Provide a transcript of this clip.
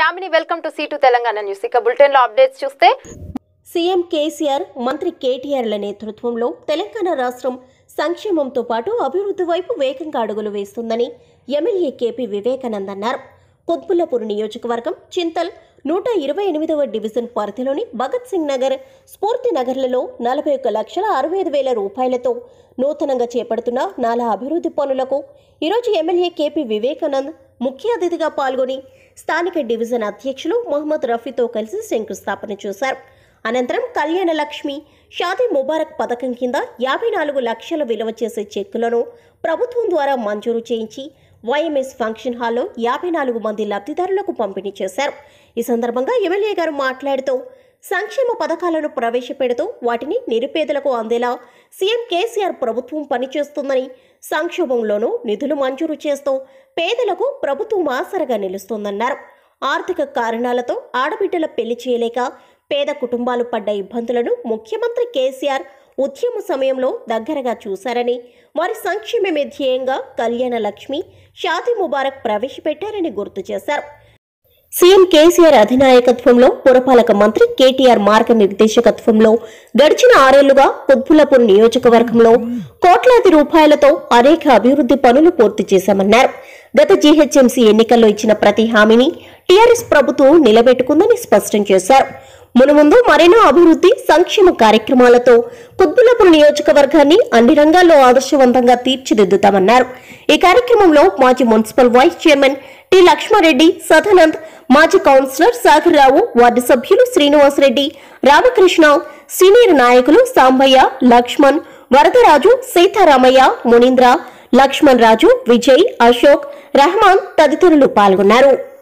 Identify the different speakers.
Speaker 1: Yamini welcome to C two Telangana news ఇక bulletin లో updates చూస్తే
Speaker 2: సీఎం కేసీఆర్ మంత్రి కేటీఆర్ల నేతృత్వంలో తెలంగాణ రాష్ట్రం సంక్షేమంతో పాటు అభివృద్ధి వైపు వేగంగా అడుగులు వేస్తుందని ఎమ్మెల్యే కేపీ వివేకానంద్ అన్నారు కుత్బుల్లపూర్ నియోజకవర్గం చింతల్ నూట ఇరవై ఎనిమిదవ డివిజన్ పరిధిలోని భగత్ సింగ్ నగర్ స్ఫూర్తి నగర్లలో నలభై ఒక్క లక్షల అరవై ఐదు వేల రూపాయలతో నూతనంగా చేపడుతున్న నాలా అభివృద్ధి పనులకు ఈరోజు ఎమ్మెల్యే కేపీ వివేకానంద్ ముఖ్య అతిథిగా పాల్గొని స్థానిక డివిజన్ అధ్యక్షులు మొహమ్మద్ రఫీతో కలిసి శంకుస్థాపన చేశారు అనంతరం కళ్యాణ లక్ష్మి షాదీ ముబారక్ పథకం కింద యాభై నాలుగు లక్షల విలువ చేసే చెక్కులను ప్రభుత్వం ద్వారా మంజూరు చేయించి వైఎంఎస్ ఫంక్షన్ హాల్లో యాభై నాలుగు మంది లబ్ధిదారులకు పంపిణీ చేశారు ఈ సందర్భంగా ఎమ్మెల్యే గారు మాట్లాడుతూ సంక్షేమ పథకాలను ప్రవేశపెడుతూ వాటిని నిరుపేదలకు అందేలా సీఎం కేసీఆర్ ప్రభుత్వం పనిచేస్తుందని సంక్షోభంలోనూ నిధులు మంజూరు చేస్తూ పేదలకు ప్రభుత్వం ఆసరగా నిలుస్తోందన్నారు ఆర్థిక కారణాలతో ఆడబిడ్డల పెళ్లి చేయలేక పేద కుటుంబాలు పడ్డ ఇబ్బందులను ముఖ్యమంత్రి కేసీఆర్ ఉద్యమ సమయంలో దగ్గరగా చూశారని వారి సంక్షేమమే ధ్యేయంగా కళ్యాణ లక్ష్మి షాదీ ముబారక్ ప్రవేశపెట్టారని గుర్తు చేశారు సీఎం కేసీఆర్ అధినాయకత్వంలో పురపాలక మంత్రి కేటీఆర్ మార్గనిర్దేశకత్వంలో గడిచిన ఆరేళ్లుగా కుత్బుల్లపూర్ నియోజకవర్గంలో కోట్లాది రూపాయలతో అనేక అభివృద్ధి పనులు పూర్తి చేశామన్నారు గత జీహెచ్ఎంసీ ఎన్నికల్లో ఇచ్చిన ప్రతి హామీని టీఆర్ఎస్ ప్రభుత్వం నిలబెట్టుకుందని స్పష్టం చేశారు మునుముందు మరెన్నో అభివృద్ధి సంక్షేమ కార్యక్రమాలతో కుత్బుల్లపూర్ నియోజకవర్గాన్ని అన్ని రంగాల్లో ఆదర్శవంతంగా తీర్చిదిద్దుతామన్నారు ఈ కార్యక్రమంలో మాజీ municipal vice chairman T Laxma Reddy Sadanand మాజీ కౌన్సిలర్ సాగర్ రావు వార్డు సభ్యులు శ్రీనివాసరెడ్డి రామకృష్ణ సీనియర్ నాయకులు సాంబయ్య లక్ష్మణ్ వరదరాజు సీతారామయ్య మునీంద్ర లక్ష్మణ్ రాజు విజయ్ అశోక్ రెహమాన్ తదితరులు పాల్గొన్నారు